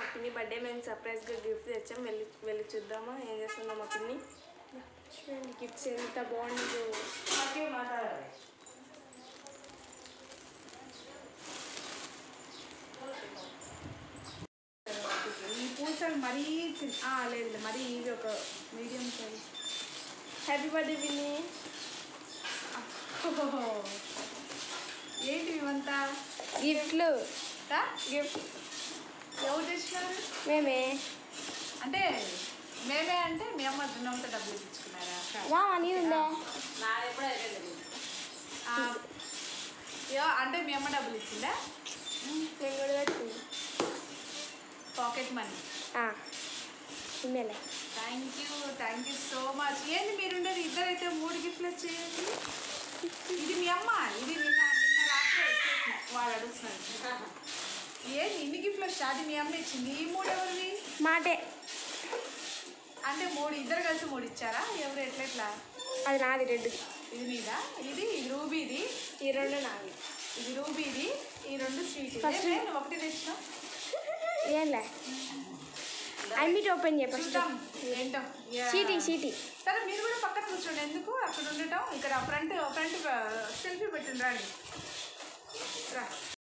పిన్ని బర్త్డే మేము సర్ప్రైజ్గా గిఫ్ట్ తెచ్చాం వెళ్ళి వెళ్ళి చూద్దామా ఏం చేస్తుందో మా పిన్ని చూడండి గిఫ్ట్స్ ఎంత బాగుందో ఈ పూసలు మరీ చిన్న ఆ, లేదు లేదు, మరీ ఇది ఒక మీడియం సైజ్ హ్యాపీ బర్త్డే పిన్ని ఏంటి ఇవంతా గిఫ్ట్లు ఆ? గిఫ్ట్ ఎవరు తెచ్చినారు మేమే అంటే మేమే అంటే మీ అమ్మ దున్నంతో డబ్బులు ఇచ్చుకున్నారా రా నీరుందా ఆ, యో- అంటే మీ అమ్మ డబ్బులు ఇచ్చిందా నేను కూడా పెట్టింది పాకెట్ మనీ ఇమ్మేలే thank you thank you so much ఏంది మీరుండేది ఇద్దరైతే మూడు గిఫ్ట్లు వచ్చేయండి ఇది మీ అమ్మ ఇది నిన్న నిన్న రాత్రి వచ్చేసిన వాడు అడుగుతున్నాడు ఏంది ఇన్ని గిఫ్ట్లు వచ్చా అది మీ అమ్మ ఇచ్చింది ఈ మూడు ఎవరివి మాటే అంటే మూడు ఇద్దరు కలిసి మూడు ఇచ్చారా ఎవరు ఎట్లెట్లా అది నాది రెడ్ ఇది నీదా ఇది ఇది రూబీది ఈ రెండు నాది ఇది రూబీది ఈ రెండు స్వీట్ First- ఒకటి తెచ్చినాం ఏంలే అన్నిటి ఓపెన్ చేయ ఫస్ట్ చూద్దాం ఏంటో యా. చీటీ చీటీ సరే మీరు కూడా పక్కన కూర్చోండి ఎందుకు అక్కడ ఉండటం ఇక్కడ ఫ్రంట్ ఫ్రంట్ సెల్ఫీ పెట్టండి రాని రా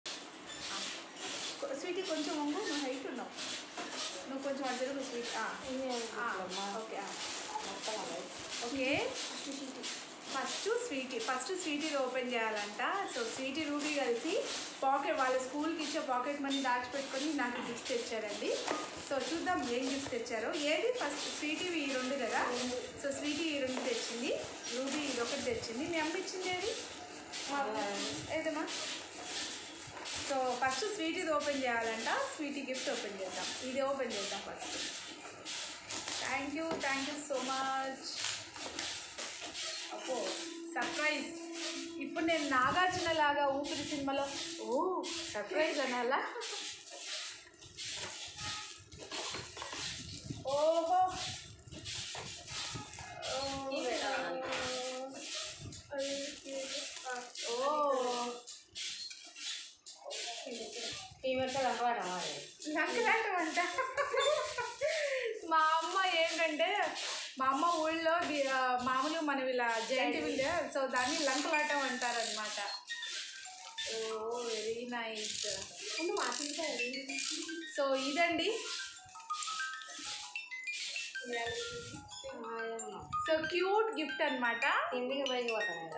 స్వీటీ కొంచెం వంగు నువ్వు హైట్ ఉన్నావు నువ్వు కొంచెం అటు జరుగు sweet okay okay first Sweety first Sweety open చేయాలంట సో స్వీటీ రూబీ కలిసి పాకెట్ వాళ్ళ స్కూల్కి ఇచ్చే పాకెట్ మనీ దాచిపెట్టుకొని నాకు గిఫ్ట్స్ తెచ్చారండి సో చూద్దాం ఏం గిఫ్ట్స్ తెచ్చారో ఏది ఫస్ట్ స్వీటీ ఈ రెండు కదా సో స్వీటీ ఈ రెండు తెచ్చింది రూబీ ఇది ఒకటి తెచ్చింది మీ అమ్మ ఇచ్చింది ఏది ఏదమ్మా సో ఫస్ట్ స్వీట్ ఇది ఓపెన్ చేయాలంట స్వీటీ గిఫ్ట్ ఓపెన్ చేద్దాం ఇది ఓపెన్ చేద్దాం first thank you thank you so much అప్పో సర్ప్రైజ్ ఇప్పుడు నేను నాగార్జున లాగా ఊపిరి సినిమాలో ఓ సర్ప్రైజ్ అనాలా ఓహో ఓ సంక్రాంతి వంట మా అమ్మ ఏంటంటే మా అమ్మ ఊళ్ళో ది- ఆ, మామూలుగా మనం ఇలా జైంట్ వీల్ సో దాన్ని లంకలాటం అంటారనమాట ఓ వెరీ నైస్ సో ఇదండి సో క్యూట్ గిఫ్ట్ అనమాట ఇంటికి పైకి పోతాను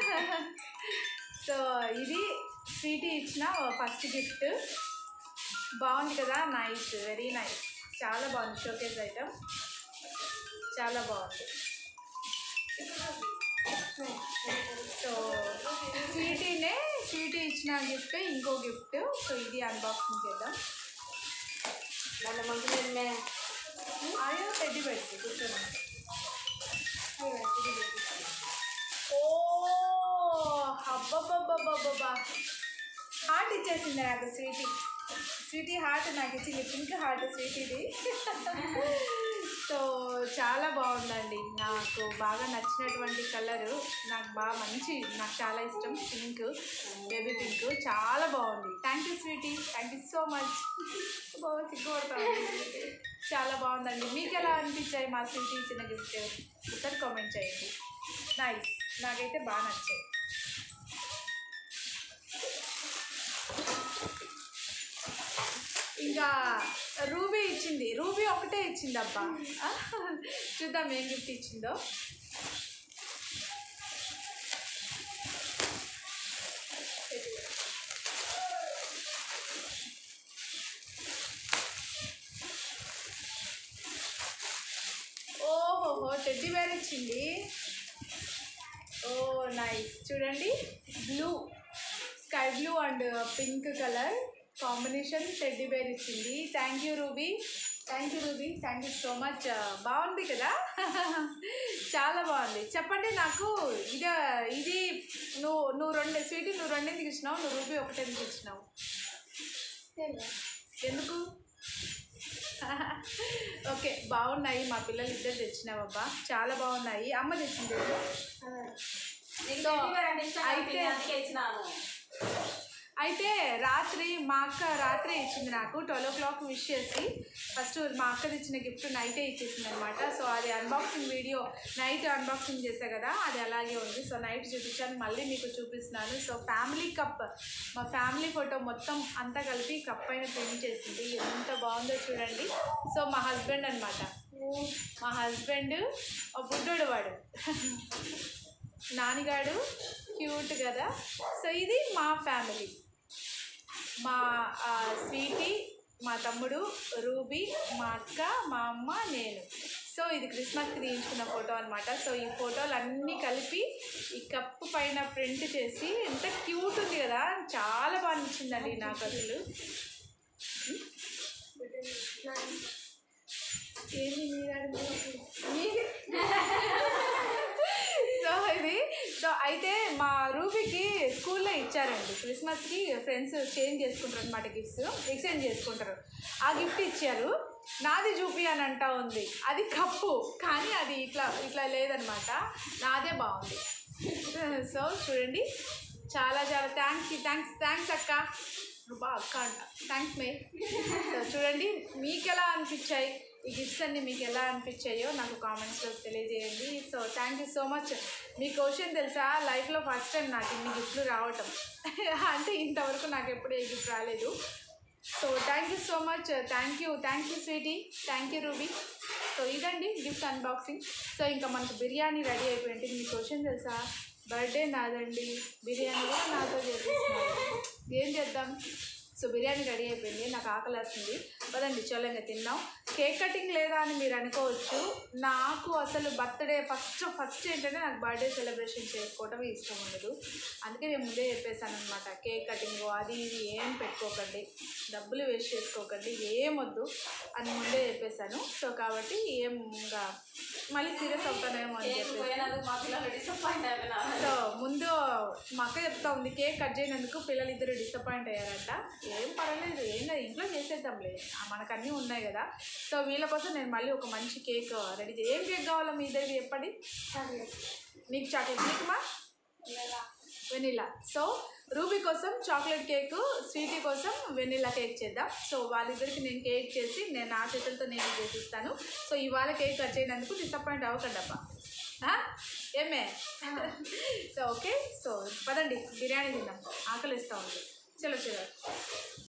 సో ఇది స్వీటీ ఇచ్చిన ఫస్ట్ గిఫ్ట్ బాగుంది కదా నైస్ వెరీ నైస్ చాలా బాగుంది షోకేస్ ఐటమ్ చాలా బాగుంది సో స్వీటీనే స్వీటీ ఇచ్చిన గిఫ్ట్ ఇంకో గిఫ్ట్ సో ఇది అన్బాక్సింగ్ చేద్దాం మన మంచి అయ్యో టెడ్డి పెట్టి కూర్చోండి ఓ అబ్బబ్బబ్బబ్బబ్బా హార్ట్ ఇచ్చేసింది నాకు స్వీటీ స్వీటీ హార్ట్ నాకు ఇచ్చింది పింక్ హార్ట్ స్వీటీది సో చాలా బాగుందండి నాకు బాగా నచ్చినటువంటి కలరు నాకు బాగా మంచి నాకు చాలా ఇష్టం పింక్ బేబీ పింక్ చాలా బాగుంది thank you Sweety thank you so much బాగా సిగ్గుపడతాను చాలా బాగుందండి మీకు ఎలా అనిపించాయి మా స్వీటీ ఇచ్చిన గిఫ్ట్ ఒకసారి కామెంట్ చేయండి నైస్ నాకైతే బాగా నచ్చాయి ఇంకా రూబీ ఇచ్చింది రూబీ ఒకటే ఇచ్చింది అబ్బా చూద్దాం ఏం గిఫ్ట్ ఇచ్చిందో ఓహోహో టెడ్డీ బేర్ ఇచ్చింది ఓ నైస్ చూడండి blue sky blue and pink colour combination teddy bear ఇచ్చింది thank you Ruby thank you Ruby thank you so much బాగుంది కదా చాలా బాగుంది చెప్పండి నాకు ఇది ఇది నువ్వు నువ్వు రెండు స్వీట్ నువ్వు రెండు ఎందుకు ఇచ్చినావు నువ్వు రూబీ ఒకటి ఎందుకు ఇచ్చినావు ఎందుకు ఓకే బాగున్నాయి మా పిల్లలు ఇద్దరు తెచ్చినావబ్బా చాలా బాగున్నాయి అమ్మ తెచ్చింది అయితే అయితే రాత్రి మా అక్క రాత్రి ఇచ్చింది నాకు ట్వెల్వ్ ఓ క్లాక్ విష్ చేసి ఫస్ట్ మా అక్కది ఇచ్చిన గిఫ్ట్ నైటే ఇచ్చేసింది అనమాట సో అది అన్బాక్సింగ్ వీడియో నైట్ అన్బాక్సింగ్ చేసా కదా అది అలాగే ఉంది సో నైట్ చూపించాను మళ్ళీ మీకు చూపిస్తున్నాను సో ఫ్యామిలీ కప్ మా ఫ్యామిలీ ఫోటో మొత్తం అంతా కలిపి కప్ పైన ప్రింట్ చేసింది ఎంత బాగుందో చూడండి సో మా హస్బెండ్ అనమాట మా హస్బెండ్ ఒక బుడ్డోడు వాడు నానిగాడు క్యూట్ కదా సో ఇది మా ఫ్యామిలీ మా ఆ, స్వీటీ మా తమ్ముడు రూబీ మా అక్క మా అమ్మ నేను సో ఇది క్రిస్మస్కి తీయించుకున్న ఫోటో అనమాట సో ఈ ఫోటోలు అన్నీ కలిపి ఈ కప్పు పైన ప్రింట్ చేసి ఎంత క్యూట్ ఉంది కదా చాలా బాగా నచ్చిందండి నాకు అసలు ఏంది మీరు సో ఇది సో అయితే మా రూబీకి స్కూల్లో ఇచ్చారండి క్రిస్మస్కి ఫ్రెండ్స్ చేంజ్ చేసుకుంటారు అనమాట గిఫ్ట్స్ ఎక్స్చేంజ్ చేసుకుంటారు ఆ గిఫ్ట్ ఇచ్చారు నాది చూపి అని అంటా ఉంది అది కప్పు కానీ అది ఇట్లా ఇట్లా లేదనమాట నాదే బాగుంది సో చూడండి చాలా చాలా థ్యాంక్స్ థ్యాంక్స్ థ్యాంక్స్ అక్క నువ్వు బా అక్క అంట థ్యాంక్స్ మే సో చూడండి మీకు ఎలా అనిపించాయి ఈ గిఫ్ట్స్ అన్ని మీకు ఎలా అనిపించాయో నాకు కామెంట్స్లో తెలియజేయండి so thank you so much మీ క్వశ్చన్ తెలుసా లైఫ్లో ఫస్ట్ టైం నాకు ఇన్ని గిఫ్ట్లు రావటం అంటే ఇంతవరకు నాకు ఎప్పుడు ఏ గిఫ్ట్ రాలేదు so thank you so much thank you thank you Sweety thank you Ruby so ఇదండి గిఫ్ట్ అన్బాక్సింగ్ సో ఇంకా మనకు బిర్యానీ రెడీ అయిపోయింది మీ క్వశ్చన్ తెలుసా బర్త్డే నాదండి బిర్యానీ కూడా నాతో చేపిస్తున్నారు ఏం చేద్దాం సో బిర్యానీ రెడీ అయిపోయింది నాకు ఆకలి వస్తుంది పదండి చలో ఇంకా తిన్నాం కేక్ కటింగ్ లేదా అని మీరు అనుకోవచ్చు నాకు అసలు బర్త్డే ఫస్ట్ ఫస్ట్ ఏంటంటే నాకు బర్త్డే సెలబ్రేషన్ చేసుకోవటం ఇష్టం ఉండదు అందుకే నేను ముందే చెప్పేశాను అనమాట కేక్ కటింగ్ అది ఇది ఏం పెట్టుకోకండి డబ్బులు వేస్ట్ చేసుకోకండి ఏం వద్దు అని ముందే చెప్పేశాను సో కాబట్టి ఏం ఇంకా మళ్ళీ సీరియస్ అవుతానేమో అని చెప్పేసి సో ముందు మా అక్క చెప్తా ఉంది కేక్ కట్ చేయనందుకు పిల్లలు ఇద్దరు డిసప్పాయింట్ అయ్యారంట ఏం పర్వాలేదు ఏం లేదు ఇంట్లో చేసేద్దాంలే ఆ, మనకు అన్నీ ఉన్నాయి కదా సో వీళ్ళ కోసం నేను మళ్ళీ ఒక మంచి కేక్ రెడీ చే ఏం కేక్ కావాలో మీ ఇద్దరికి చెప్పండి నీకు చాక్లెట్ నీకుమా వెనిలా సో రూబీ కోసం చాక్లెట్ కేక్ స్వీటీ కోసం వెనిలా కేక్ చేద్దాం సో వాళ్ళిద్దరికి నేను కేక్ చేసి నేను నా చేతులతో నేను చేసిస్తాను సో ఇవాళ కేక్ కట్ చేయనందుకు డిసప్పాయింట్ అవ్వకండి అబ్బా ఆ? ఏమే సో ఓకే సో పదండి బిర్యానీ తిందాం ఆకలి ఇస్తూ ఉంది చలో చలో